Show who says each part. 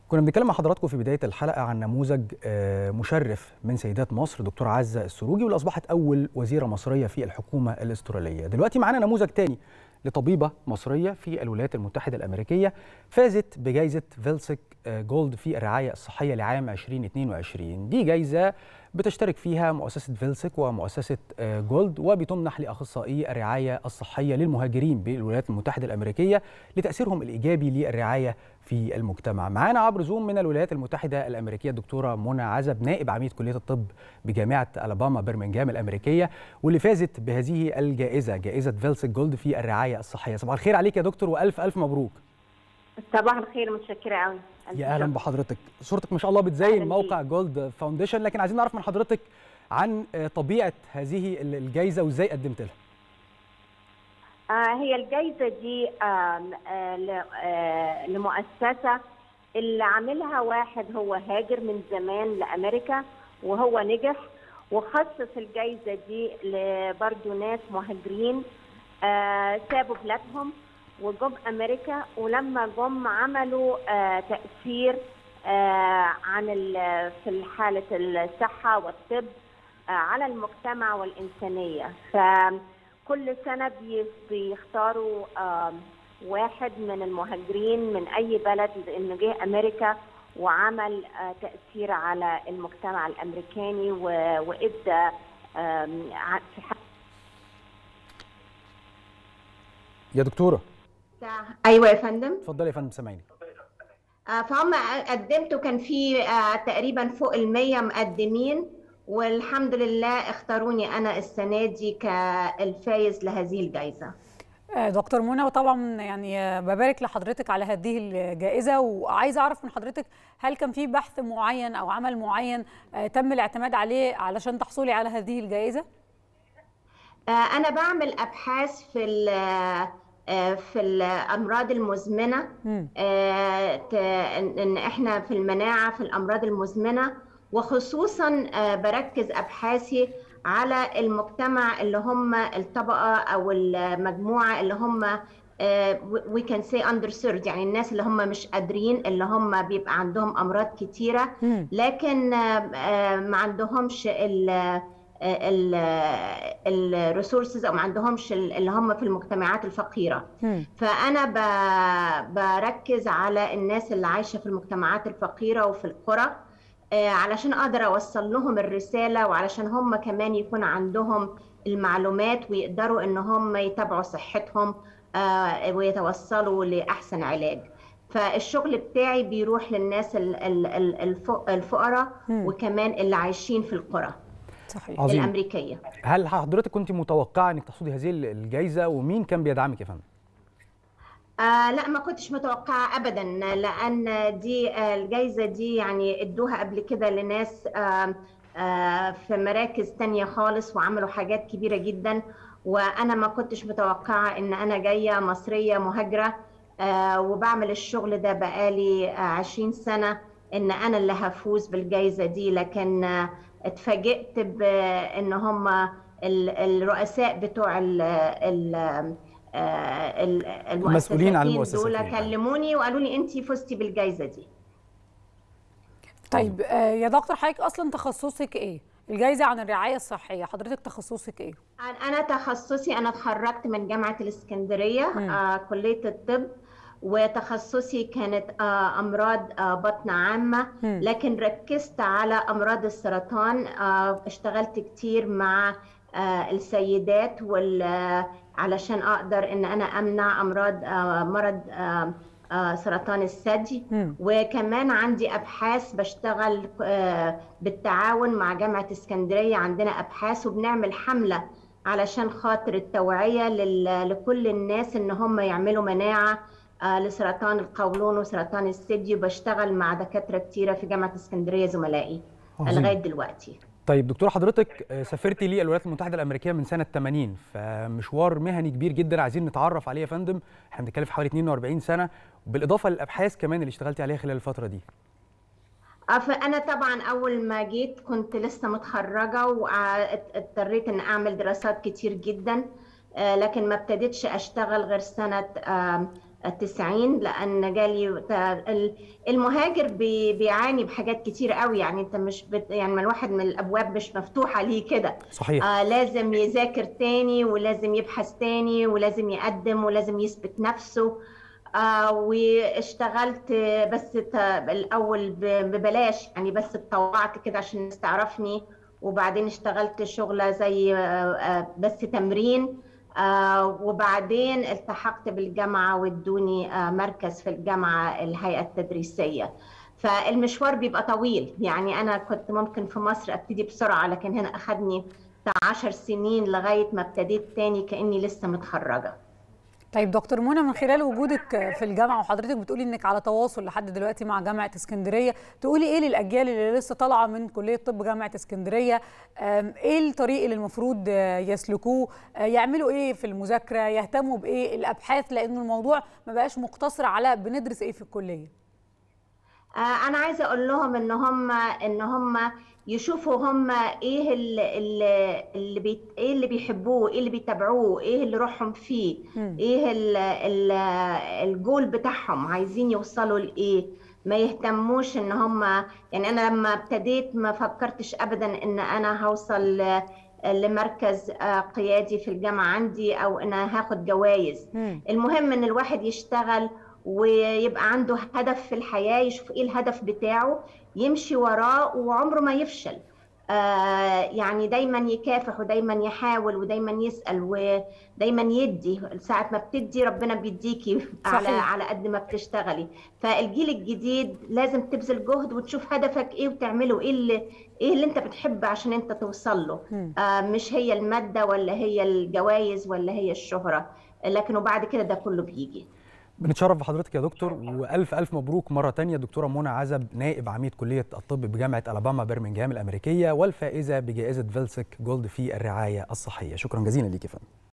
Speaker 1: كنا بنتكلم مع حضراتكم في بدايه الحلقه عن نموذج مشرف من سيدات مصر دكتوره عزه السروجي واللي اصبحت اول وزيره مصريه في الحكومه الاستراليه دلوقتي معانا نموذج تاني لطبيبه مصريه في الولايات المتحده الامريكيه فازت بجائزه فيلسك جولد في الرعايه الصحيه لعام 2022 دي جائزه بتشترك فيها مؤسسه فيلسك ومؤسسه جولد وبتمنح لاخصائي الرعايه الصحيه للمهاجرين بالولايات المتحده الامريكيه لتاثيرهم الايجابي للرعايه في المجتمع. معانا عبر زوم من الولايات المتحده الامريكيه الدكتوره منى عزب نائب عميد كليه الطب بجامعه الاباما برمنجهام الامريكيه واللي فازت بهذه الجائزه جائزه فيلسك جولد في الرعايه الصحيه. صباح الخير عليك يا دكتور والف الف مبروك.
Speaker 2: صباح الخير متشكره قوي
Speaker 1: يا اهلا بحضرتك صورتك ما شاء الله بتزين موقع جولد فاونديشن لكن عايزين نعرف من حضرتك عن طبيعه هذه الجائزه وازاي قدمت لها
Speaker 2: آه هي الجائزه دي آه آه لمؤسسه اللي عاملها واحد هو هاجر من زمان لامريكا وهو نجح وخصص الجائزه دي لبرضه ناس مهاجرين سابوا بلادهم وجم امريكا ولما جم عملوا آه تاثير آه عن في حاله الصحه والطب آه على المجتمع والانسانيه فكل سنه بيختاروا واحد من المهاجرين من اي بلد انه جه امريكا وعمل تاثير على المجتمع الامريكاني وادى في
Speaker 1: يا دكتوره
Speaker 2: ايوه يا فندم
Speaker 1: اتفضلي يا فندم سامعيني
Speaker 2: آه فهم قدمته كان في آه تقريبا فوق ال100 مقدمين والحمد لله اختاروني انا السنه دي كالفايز لهذه الجائزه
Speaker 3: دكتور منى وطبعا يعني ببارك لحضرتك على هذه الجائزه وعايزه اعرف من حضرتك هل كان في بحث معين او عمل معين تم الاعتماد عليه علشان تحصلي على هذه الجائزه؟
Speaker 2: آه انا بعمل ابحاث في في الامراض المزمنه ان احنا في المناعه في الامراض المزمنه وخصوصا بركز ابحاثي على المجتمع اللي هم الطبقه او المجموعه اللي هم وي كان سي underserved يعني الناس اللي هم مش قادرين اللي هم بيبقى عندهم امراض كتيره لكن ما عندهمش الريسورسز او ما عندهمش اللي هم في المجتمعات الفقيره م. فانا بركز على الناس اللي عايشه في المجتمعات الفقيره وفي القرى علشان اقدر اوصل لهم الرساله وعلشان هم كمان يكون عندهم المعلومات ويقدروا ان هم يتابعوا صحتهم ويتوصلوا لاحسن علاج فالشغل بتاعي بيروح للناس الفقراء وكمان اللي عايشين في القرى
Speaker 3: صحيح
Speaker 1: عظيم.
Speaker 2: الامريكيه
Speaker 1: هل حضرتك كنت متوقعه انك تحصدي هذه الجائزه ومين كان بيدعمك يا فندم
Speaker 2: آه لا ما كنتش متوقعه ابدا لان دي آه الجائزه دي يعني ادوها قبل كده لناس آه آه في مراكز تانية خالص وعملوا حاجات كبيره جدا وانا ما كنتش متوقعه ان انا جايه مصريه مهاجره آه وبعمل الشغل ده بقالي آه 20 سنه ان انا اللي هفوز بالجائزه دي لكن آه اتفاجئت بان هم الرؤساء بتوع ال ال
Speaker 1: المسؤولين عن المؤسسات
Speaker 2: دول كلموني وقالوا لي انت فزتي بالجائزه دي
Speaker 3: طيب يا دكتور حضرتك اصلا تخصصك ايه الجائزه عن الرعايه الصحيه حضرتك تخصصك ايه
Speaker 2: انا تخصصي انا اتخرجت من جامعه الاسكندريه آه كليه الطب وتخصصي كانت امراض بطن عامه لكن ركزت على امراض السرطان اشتغلت كتير مع السيدات علشان اقدر ان انا امنع امراض مرض سرطان الثدي وكمان عندي ابحاث بشتغل بالتعاون مع جامعه اسكندريه عندنا ابحاث وبنعمل حمله علشان خاطر التوعيه لكل الناس ان هم يعملوا مناعه لسرطان القولون وسرطان الثدي وبشتغل مع دكاتره كتيره في جامعه اسكندريه زملائي لغايه دلوقتي
Speaker 1: طيب دكتوره حضرتك سافرتي للولايات المتحده الامريكيه من سنه 80 فمشوار مهني كبير جدا عايزين نتعرف عليه يا فندم احنا بنتكلم في حوالي 42 سنه بالاضافه للابحاث كمان اللي اشتغلتي عليها خلال الفتره دي
Speaker 2: فانا طبعا اول ما جيت كنت لسه متخرجه واضطريت ان اعمل دراسات كتير جدا لكن ما ابتديتش اشتغل غير سنه 90 لان جالي المهاجر بيعاني بحاجات كتير قوي يعني انت مش بت يعني من الواحد من الابواب مش مفتوحه ليه كده
Speaker 1: صحيح
Speaker 2: آه لازم يذاكر تاني ولازم يبحث تاني ولازم يقدم ولازم يثبت نفسه آه واشتغلت بس الاول ببلاش يعني بس اتطوعت كده عشان الناس تعرفني وبعدين اشتغلت شغله زي آه بس تمرين آه وبعدين التحقت بالجامعه وادوني آه مركز في الجامعه الهيئه التدريسيه فالمشوار بيبقى طويل يعني انا كنت ممكن في مصر ابتدي بسرعه لكن هنا اخذني بتاع 10 سنين لغايه ما ابتديت تاني كاني لسه متخرجه
Speaker 3: طيب دكتور منى من خلال وجودك في الجامعه وحضرتك بتقولي انك على تواصل لحد دلوقتي مع جامعه اسكندريه تقولي ايه للاجيال اللي لسه طالعه من كليه طب جامعه اسكندريه ايه الطريق اللي المفروض يسلكوه يعملوا ايه في المذاكره يهتموا بايه الابحاث لان الموضوع ما بقاش مقتصر على بندرس ايه في الكليه
Speaker 2: انا عايزه اقول لهم ان هم ان هم يشوفوا هم ايه اللي اللي بي ايه اللي بيحبوه ايه اللي بيتابعوه ايه اللي روحهم فيه م. ايه ال ال الجول بتاعهم عايزين يوصلوا لايه ما يهتموش ان هم يعني انا لما ابتديت ما فكرتش ابدا ان انا هوصل لمركز قيادي في الجامعه عندي او ان هاخد جوائز المهم ان الواحد يشتغل ويبقى عنده هدف في الحياه يشوف ايه الهدف بتاعه يمشي وراه وعمره ما يفشل آه يعني دايما يكافح ودايما يحاول ودايما يسال ودايما يدي ساعه ما بتدي ربنا بيديكي على على قد ما بتشتغلي فالجيل الجديد لازم تبذل جهد وتشوف هدفك ايه وتعمله ايه اللي ايه اللي انت بتحب عشان انت توصل له آه مش هي الماده ولا هي الجوائز ولا هي الشهره لكن وبعد كده ده كله بيجي
Speaker 1: بنتشرف بحضرتك يا دكتور والف الف مبروك مره تانية دكتوره منى عزب نائب عميد كليه الطب بجامعه الاباما برمنجهام الامريكيه والفائزه بجائزه فيلسك جولد في الرعايه الصحيه شكرا جزيلا ليك يا فندم